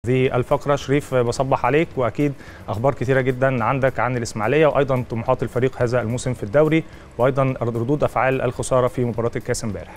هذه الفقرة شريف بصبح عليك وأكيد أخبار كثيرة جدا عندك عن الإسماعيلية وأيضا طموحات الفريق هذا الموسم في الدوري وأيضا ردود أفعال الخسارة في مباراة الكاس امبارح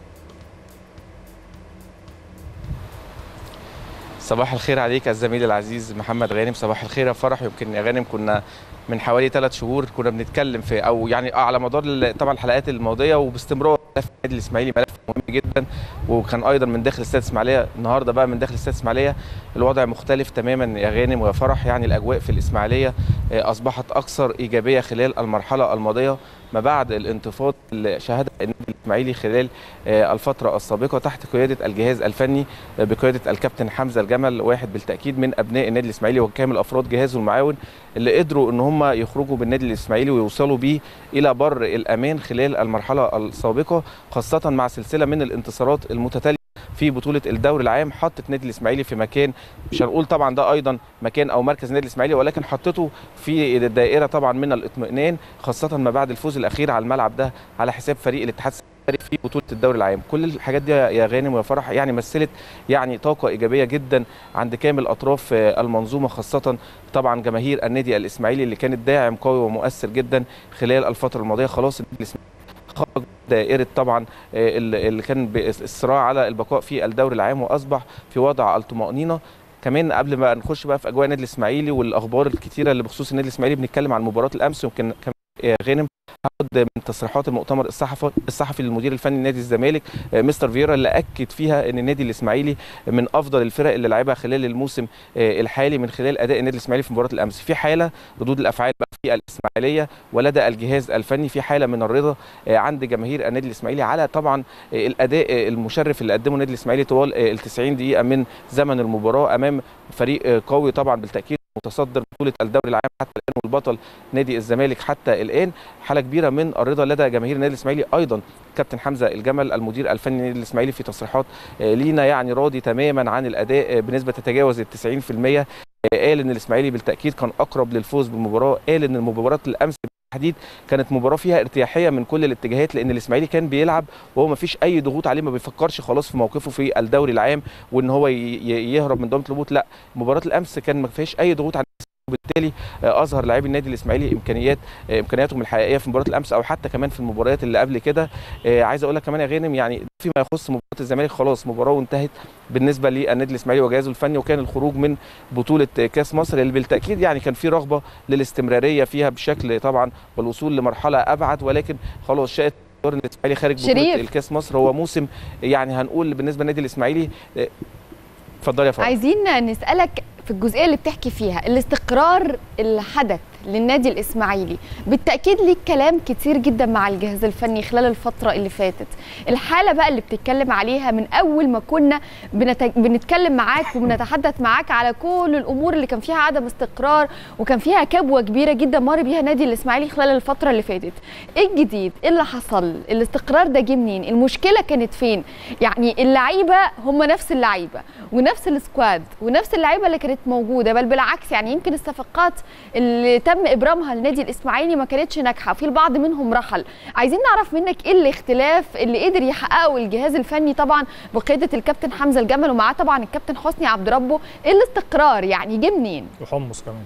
صباح الخير عليك الزميل العزيز محمد غانم صباح الخير يا فرح يمكن يا غانم كنا من حوالي ثلاث شهور كنا بنتكلم في او يعني على مدار طبعا الحلقات الماضيه وباستمرار ملف النادي الاسماعيلي ملف مهم جدا وكان ايضا من داخل استاد الاسماعيليه النهارده بقى من داخل استاد الاسماعيليه الوضع مختلف تماما يا غانم ويا فرح يعني الاجواء في الاسماعيليه اصبحت اكثر ايجابيه خلال المرحله الماضيه ما بعد الانتفاض اللي شهدها النادي الاسماعيلي خلال الفتره السابقه تحت قياده الجهاز الفني بقياده الكابتن حمزه الجمل واحد بالتاكيد من ابناء النادي الاسماعيلي وكامل افراد جهازه المعاون اللي قدروا ان هم يخرجوا بالنادي الاسماعيلي ويوصلوا بيه الى بر الامان خلال المرحله السابقه خاصه مع سلسله من الانتصارات المتتاليه في بطوله الدوري العام حطت نادي الاسماعيلي في مكان مش هنقول طبعا ده ايضا مكان او مركز النادي الاسماعيلي ولكن حطته في دائره طبعا من الاطمئنان خاصه ما بعد الفوز الاخير على الملعب ده على حساب فريق الاتحاد في بطوله الدوري العام كل الحاجات دي يا غانم ويا فرح يعني مثلت يعني طاقه ايجابيه جدا عند كامل اطراف المنظومه خاصه طبعا جماهير النادي الاسماعيلي اللي كانت داعم قوي ومؤثر جدا خلال الفتره الماضيه خلاص النادي الاسماعيلي خرج دائره طبعا اللي كان بالصراع على البقاء في الدوري العام واصبح في وضع الطمانينه كمان قبل ما نخش بقى في اجواء النادي الاسماعيلي والاخبار الكتيره اللي بخصوص النادي الاسماعيلي بنتكلم عن مباراه الامس يمكن كمان غانم هاخد من تصريحات المؤتمر الصحفي الصحفي للمدير الفني لنادي الزمالك مستر فييرا اللي اكد فيها ان النادي الاسماعيلي من افضل الفرق اللي لعبها خلال الموسم الحالي من خلال اداء النادي الاسماعيلي في مباراه الامس في حاله ردود الافعال بقى في الاسماعيليه ولدى الجهاز الفني في حاله من الرضا عند جماهير النادي الاسماعيلي على طبعا الاداء المشرف اللي قدمه النادي الاسماعيلي طوال ال 90 دقيقه من زمن المباراه امام فريق قوي طبعا بالتاكيد متصدر بطوله الدوري العام حتى الان والبطل نادي الزمالك حتى الان حاله كبيره من الرضا لدى جماهير النادي الاسماعيلي ايضا كابتن حمزه الجمل المدير الفني للنادي الاسماعيلي في تصريحات لينا يعني راضي تماما عن الاداء بنسبه تتجاوز ال 90% قال ان الاسماعيلي بالتاكيد كان اقرب للفوز بالمباراه قال ان مباراه الامس بالتحديد كانت مباراه فيها ارتياحيه من كل الاتجاهات لان الاسماعيلي كان بيلعب وهو ما فيش اي ضغوط عليه ما بيفكرش خلاص في موقفه في الدوري العام وان هو يهرب من ضمن الهبوط لا مباراه الامس كان ما فيش اي ضغوط عليه وبالتالي اظهر لاعبي النادي الاسماعيلي امكانيات امكانياتهم الحقيقيه في مباراه الامس او حتى كمان في المباريات اللي قبل كده عايز اقول لك كمان يا غانم يعني فيما يخص مباراه الزمالك خلاص مباراه وانتهت بالنسبه للنادي الاسماعيلي وجهازه الفني وكان الخروج من بطوله كاس مصر اللي بالتاكيد يعني كان في رغبه للاستمراريه فيها بشكل طبعا والوصول لمرحله ابعد ولكن خلاص شاءت ان الاسماعيلي خارج بطوله الكاس مصر هو موسم يعني هنقول بالنسبه للنادي الاسماعيلي اتفضلي يا فندم عايزين نسالك في الجزئيه اللي بتحكي فيها الاستقرار اللي حدث للنادي الاسماعيلي بالتاكيد ليك كلام كتير جدا مع الجهاز الفني خلال الفتره اللي فاتت الحاله بقى اللي بتتكلم عليها من اول ما كنا بنت... بنتكلم معاك وبنتحدث معاك على كل الامور اللي كان فيها عدم استقرار وكان فيها كبوه كبيره جدا مر بيها النادي الاسماعيلي خلال الفتره اللي فاتت ايه الجديد ايه اللي حصل الاستقرار ده جه منين المشكله كانت فين يعني اللعيبه هم نفس اللعيبه ونفس السكواد ونفس اللعيبه اللي كانت موجوده بل بالعكس يعني يمكن الصفقات اللي تم ابرامها للنادي الاسماعيلي ما كانتش ناجحه في البعض منهم رحل عايزين نعرف منك ايه الاختلاف اللي قدر يحققه الجهاز الفني طبعا بقياده الكابتن حمزه الجمل ومعاه طبعا الكابتن حسني عبد ربه ايه الاستقرار يعني جه منين وحمص كمان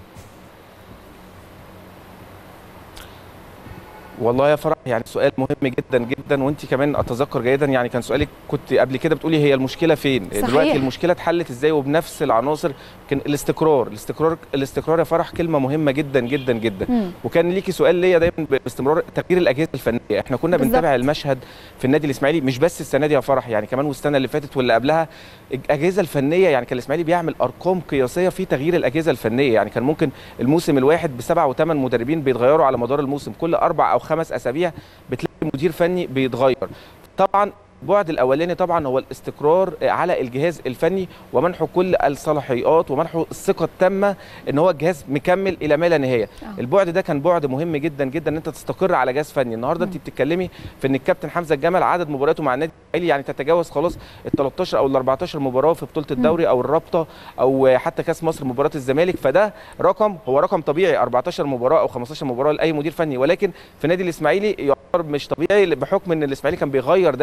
والله يا فرح يعني سؤال مهم جدا جدا وانت كمان اتذكر جيدا يعني كان سؤالك كنت قبل كده بتقولي هي المشكله فين صحيح. دلوقتي المشكله اتحلت ازاي وبنفس العناصر كان الاستقرار الاستقرار الاستقرار يا فرح كلمه مهمه جدا جدا جدا مم. وكان ليكي سؤال ليا دايما باستمرار تغيير الاجهزه الفنيه احنا كنا بالظبط. بنتابع المشهد في النادي الاسماعيلي مش بس السنه دي يا فرح يعني كمان والسنه اللي فاتت واللي قبلها الاجهزه الفنيه يعني كان الاسماعيلي بيعمل ارقام قياسيه في تغيير الاجهزه الفنيه يعني كان ممكن الموسم الواحد بسبعه وثمان مدربين بيتغيروا على مدار الموسم كل اربع او خمس اسابيع بتلاقي مدير فني بيتغير طبعا البعد الاولاني طبعا هو الاستقرار على الجهاز الفني ومنحه كل الصلاحيات ومنحه الثقه التامه ان هو الجهاز مكمل الى ما لا نهايه آه. البعد ده كان بعد مهم جدا جدا ان انت تستقر على جهاز فني النهارده انت بتتكلمي في ان الكابتن حمزه الجمل عدد مبارياته مع النادي الاهلي يعني تتجاوز خلاص ال 13 او ال 14 مباراه في بطوله الدوري او الرابطه او حتى كاس مصر مباراه الزمالك فده رقم هو رقم طبيعي 14 مباراه او 15 مباراه لاي مدير فني ولكن في نادي الاسماعيلي يعتبر مش طبيعي بحكم ان الاسماعيلي كان بيغير دايما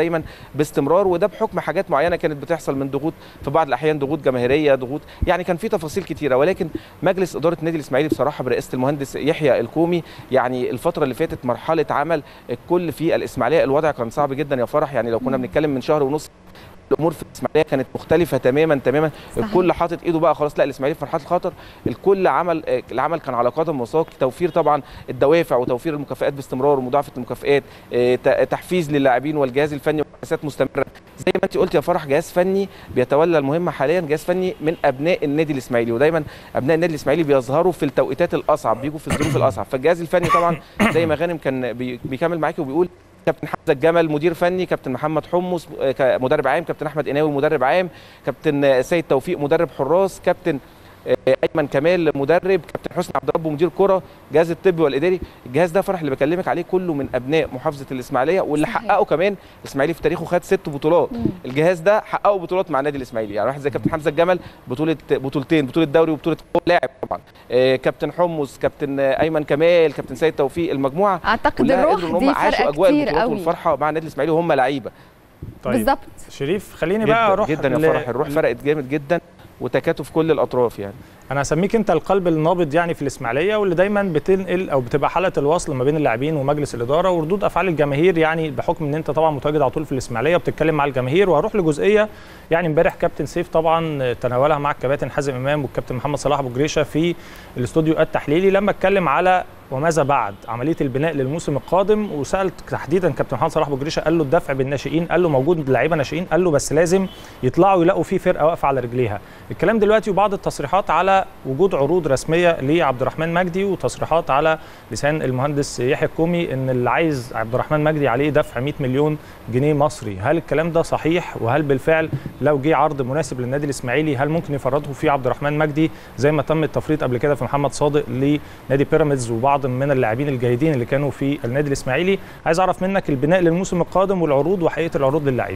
باستمرار وده بحكم حاجات معينه كانت بتحصل من ضغوط في بعض الاحيان ضغوط جماهيريه ضغوط يعني كان في تفاصيل كتيره ولكن مجلس اداره النادي الاسماعيلي بصراحه برئاسه المهندس يحيى الكومي يعني الفتره اللي فاتت مرحله عمل الكل في الاسماعيليه الوضع كان صعب جدا يا فرح يعني لو كنا بنتكلم من شهر ونص الامور في الاسماعيليه كانت مختلفه تماما تماما صحيح. الكل حاطط ايده بقى خلاص لا الاسماعيلي في مرحله الخطر الكل عمل آه، العمل كان على قدم وساق توفير طبعا الدوافع وتوفير المكافئات باستمرار ومضاعفه المكافئات آه، ت- تحفيز للاعبين والجهاز الفني ومؤسسات مستمره زي ما انت قلت يا فرح جهاز فني بيتولى المهمه حاليا جهاز فني من ابناء النادي الاسماعيلي ودايما ابناء النادي الاسماعيلي بيظهروا في التوقيتات الاصعب بيجوا في الظروف الاصعب فالجهاز الفني طبعا زي ما غانم كان بي- بيكمل معاكي وبيقول كابتن حمزه الجمل مدير فني كابتن محمد حمص آه، ك- مدرب عام كابتن احمد قناوي مدرب عام كابتن آه، سيد توفيق مدرب حراس كابتن آه، ايمن كمال مدرب كابتن حسني عبد الرب مدير كره الجهاز الطبي والاداري الجهاز ده فرح اللي بكلمك عليه كله من ابناء محافظه الاسماعيليه واللي صحيح. حققوا كمان الاسماعيلي في تاريخه خد ست بطولات مم. الجهاز ده حققوا بطولات مع النادي الاسماعيلي يعني واحد زي كابتن حمزه الجمل بطوله بطولتين بطوله دوري وبطوله لاعب طبعا آه، كابتن حمص كابتن آه، ايمن كمال كابتن سيد توفيق المجموعه اعتقد كلها الروح قدروا ان هم دي عاشوا فرقه اجواء كتير البطولات قوي والفرحه مع النادي الاسماعيلي وهم لعيبه طيب بالظبط شريف خليني جدا بقى اروح جدا يا ل- فرح الروح فرقت جامد جدا وتكاتف كل الاطراف يعني انا هسميك انت القلب النابض يعني في الاسماعيليه واللي دايما بتنقل او بتبقى حلقه الوصل ما بين اللاعبين ومجلس الاداره وردود افعال الجماهير يعني بحكم ان انت طبعا متواجد على طول في الاسماعيليه وبتتكلم مع الجماهير وهروح لجزئيه يعني امبارح كابتن سيف طبعا تناولها مع الكباتن حازم امام والكابتن محمد صلاح ابو جريشه في الاستوديو التحليلي لما اتكلم على وماذا بعد عمليه البناء للموسم القادم وسالت تحديدا كابتن محمد صلاح ابو جريشه قال له الدفع بالناشئين قال له موجود لعيبه ناشئين قال له بس لازم يطلعوا يلاقوا في فرقه واقفه على رجليها الكلام دلوقتي وبعض التصريحات على وجود عروض رسميه لعبد الرحمن مجدي وتصريحات على لسان المهندس يحيى الكومي ان اللي عايز عبد الرحمن مجدي عليه دفع 100 مليون جنيه مصري هل الكلام ده صحيح وهل بالفعل لو جه عرض مناسب للنادي الاسماعيلي هل ممكن يفرطوا في عبد الرحمن مجدي زي ما تم التفريط قبل كده في محمد صادق لنادي بيراميدز وبعض من اللاعبين الجيدين اللي كانوا في النادي الاسماعيلي عايز اعرف منك البناء للموسم القادم والعروض وحقيقه العروض للاعبين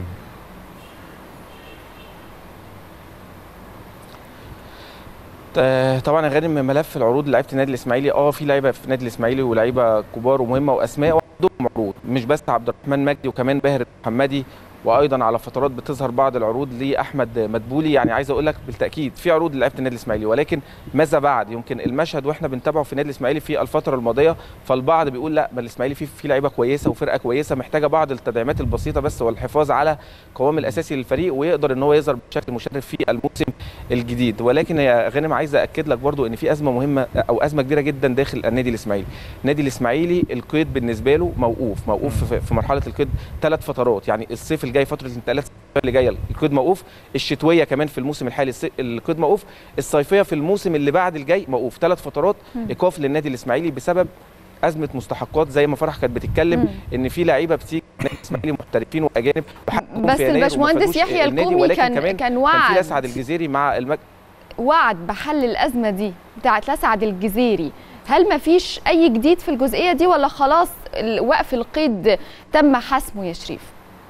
آه، طبعا يا غانم ملف العروض لعيبه النادي الاسماعيلي اه في لعيبه في النادي الاسماعيلي ولاعيبه كبار ومهمه واسماء وعندهم عروض مش بس عبد الرحمن مجدي وكمان باهر محمدي وايضا على فترات بتظهر بعض العروض لاحمد مدبولي يعني عايز اقول لك بالتاكيد في عروض لعيبه النادي الاسماعيلي ولكن ماذا بعد يمكن المشهد واحنا بنتابعه في النادي الاسماعيلي في الفتره الماضيه فالبعض بيقول لا ما الاسماعيلي فيه في لعيبه كويسه وفرقه كويسه محتاجه بعض التدعيمات البسيطه بس والحفاظ على قوام الاساسي للفريق ويقدر ان هو يظهر بشكل مشرف في الموسم الجديد ولكن يا غانم عايز اكد لك برضو ان في ازمه مهمه او ازمه كبيره جدا داخل النادي الاسماعيلي النادي الاسماعيلي القيد بالنسبه له موقوف موقوف في- في مرحله القيد ثلاث فترات يعني الصيف الجاي فتره الانتقالات اللي جايه القيد موقوف الشتويه كمان في الموسم الحالي الص- القيد موقوف الصيفيه في الموسم اللي بعد الجاي موقوف ثلاث فترات ايقاف للنادي الاسماعيلي بسبب ازمه مستحقات زي ما فرح كانت بتتكلم مم. ان في لعيبه بتيجي النادي الاسماعيلي محترفين واجانب وحقهم بس في يناير وما الباشمهندس فادوش يحيى النادي، الكومي ولكن كان كمان كان كان وعد في اسعد الجزيري مع المج... وعد بحل الازمه دي بتاعت لسعد الجزيري هل ما فيش اي جديد في الجزئيه دي ولا خلاص ال- وقف القيد تم حسمه يا شريف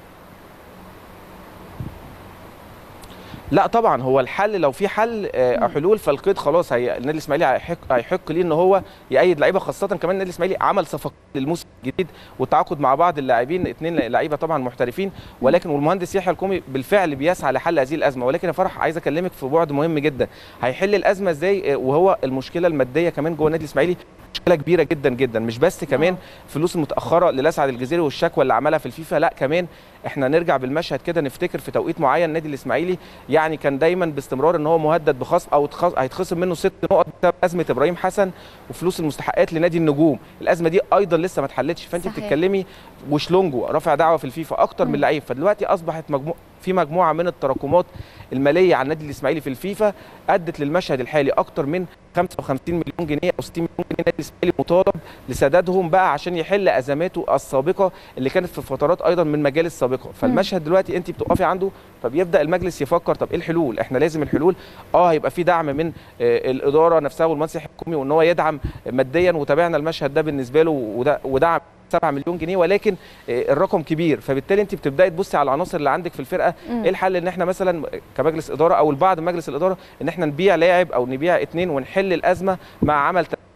لا طبعا هو الحل لو في حل آه، او حلول فالقيد خلاص هي النادي الاسماعيلي هيحق هيحق ليه ان هو يأيد لعيبه خاصه كمان النادي الاسماعيلي عمل صفقات للموسم الجديد والتعاقد مع بعض اللاعبين اثنين لعيبه طبعا محترفين ولكن والمهندس يحيى الكومي بالفعل بيسعى لحل هذه الازمه ولكن يا فرح عايز اكلمك في بعد مهم جدا هيحل الازمه ازاي آه، وهو المشكله الماديه كمان جوه النادي الاسماعيلي مشكله كبيره جدا جدا مش بس كمان فلوس المتاخره للاسعد الجزيري والشكوى اللي عملها في الفيفا لا كمان احنا نرجع بالمشهد كده نفتكر في توقيت معين النادي الاسماعيلي يعني كان دايما باستمرار ان هو مهدد بخصم او تخص- هيتخصم منه ست نقط بسبب ازمه ابراهيم حسن وفلوس المستحقات لنادي النجوم الازمه دي ايضا لسه ما اتحلتش فانت صحيح. بتتكلمي وشلونجو رافع دعوه في الفيفا اكتر مم. من لعيب فدلوقتي اصبحت مجموع في مجموعه من التراكمات الماليه على النادي الاسماعيلي في الفيفا ادت للمشهد الحالي اكتر من 55 مليون جنيه او 60 مليون جنيه النادي الاسماعيلي مطالب لسدادهم بقى عشان يحل ازماته السابقه اللي كانت في فترات ايضا من مجالس سابقه فالمشهد دلوقتي انت بتقفي عنده فبيبدا المجلس يفكر طب ايه الحلول احنا لازم الحلول اه هيبقى في دعم من آه، الاداره نفسها والمنصب الحكومي وان هو يدعم ماديا وتابعنا المشهد ده بالنسبه له وده ودعم 7 مليون جنيه ولكن آه، الرقم كبير فبالتالي انت بتبداي تبصي على العناصر اللي عندك في الفرقه مم. ايه الحل ان احنا مثلا كمجلس اداره او البعض من مجلس الاداره ان احنا نبيع لاعب او نبيع اثنين ونحل الازمه مع عمل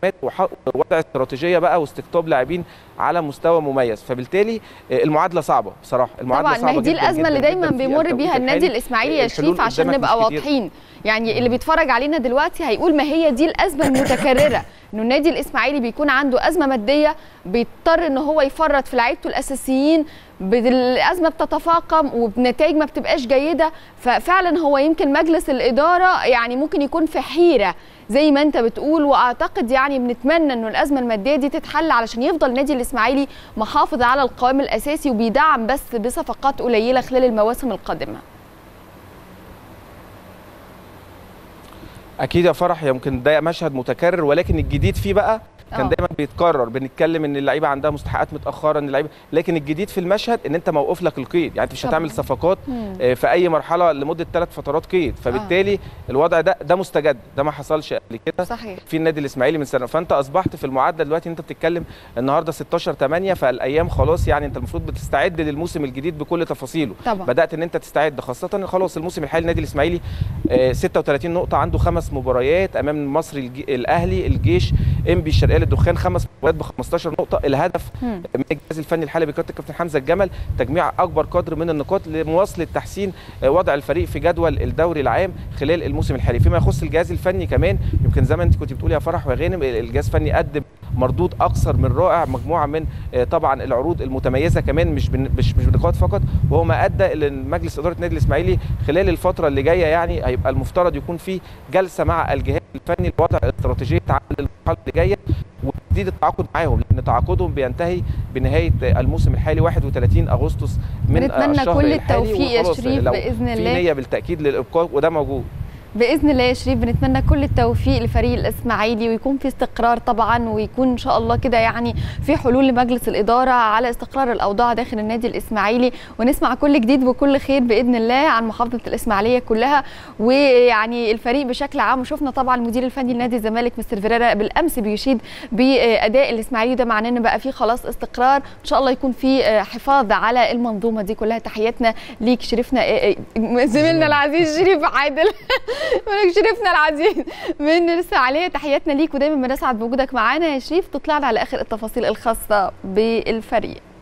التدعيمات وح- ووضع استراتيجيه بقى واستقطاب لاعبين على مستوى مميز فبالتالي آه، المعادله صعبه بصراحه المعادله طبعا ما صعبه هي دي جداً الازمه اللي جداً دايما جداً في بيمر التوقيت بيها النادي الحالي. الاسماعيلي يا الحلول شريف عشان قدامك نبقى مش كتير. واضحين يعني اللي بيتفرج علينا دلوقتي هيقول ما هي دي الازمه المتكرره انه النادي الاسماعيلي بيكون عنده ازمه ماديه بيضطر ان هو يفرط في لعيبته الاساسيين بد- الازمه بتتفاقم وبنتائج ما بتبقاش جيده ففعلا هو يمكن مجلس الاداره يعني ممكن يكون في حيره زي ما انت بتقول واعتقد يعني بنتمنى انه الازمه الماديه دي تتحل علشان يفضل النادي الاسماعيلي محافظ على القوام الاساسي وبيدعم بس بصفقات قليله خلال المواسم القادمه اكيد يا فرح يمكن ده مشهد متكرر ولكن الجديد فيه بقى كان آه. دايما بيتكرر بنتكلم ان اللعيبه عندها مستحقات متاخره ان اللعيبه لكن الجديد في المشهد ان انت موقوف لك القيد يعني انت مش طبعاً. هتعمل صفقات مم. آه، في اي مرحله لمده ثلاث فترات قيد فبالتالي الوضع ده ده مستجد ده ما حصلش قبل كده صحيح في النادي الاسماعيلي من سنه فانت اصبحت في المعادله دلوقتي انت بتتكلم النهارده 16 8 فالايام خلاص يعني انت المفروض بتستعد للموسم الجديد بكل تفاصيله طبعا بدات ان انت تستعد خاصه إن خلاص الموسم الحالي النادي الاسماعيلي آه، 36 نقطه عنده خمس مباريات امام المصري الج- الاهلي الجيش انبي الشرقيه للدخان خمس مباريات ب 15 نقطه الهدف مم. من الجهاز الفني الحالي بقياده الكابتن حمزه الجمل تجميع اكبر قدر من النقاط لمواصله تحسين آه، وضع الفريق في جدول الدوري العام خلال الموسم الحالي فيما يخص الجهاز الفني كمان يمكن زي ما انت كنت بتقولي يا فرح وغانم الجهاز الفني قدم مردود اكثر من رائع مجموعه من آه، طبعا العروض المتميزه كمان مش بن- مش مش بنقاط فقط وهو ما ادى الى إن مجلس اداره النادي الاسماعيلي خلال الفتره اللي جايه يعني هيبقى المفترض يكون في جلسه مع الجهاز الفني لوضع استراتيجيه تعامل المرحله اللي جايه وتجديد التعاقد معاهم لان تعاقدهم بينتهي بنهايه الموسم الحالي 31 اغسطس من بنتمنى الشهر كل الحالي التوفيق يا وخلاص شريف لو بإذن في الله. نيه بالتاكيد للابقاء وده موجود باذن الله يا شريف بنتمنى كل التوفيق لفريق الاسماعيلي ويكون في استقرار طبعا ويكون ان شاء الله كده يعني في حلول لمجلس الاداره على استقرار الاوضاع داخل النادي الاسماعيلي ونسمع كل جديد وكل خير باذن الله عن محافظه الاسماعيليه كلها ويعني الفريق بشكل عام وشفنا طبعا المدير الفني لنادي الزمالك مستر فيريرا بالامس بيشيد باداء الاسماعيلي ده معناه ان بقى في خلاص استقرار ان شاء الله يكون في حفاظ على المنظومه دي كلها تحياتنا ليك شريفنا زميلنا العزيز شريف عادل مالك شريفنا العزيز من الإسماعيلية تحياتنا ليك ودايما بنسعد بوجودك معانا يا شريف تطلع على آخر التفاصيل الخاصة بالفريق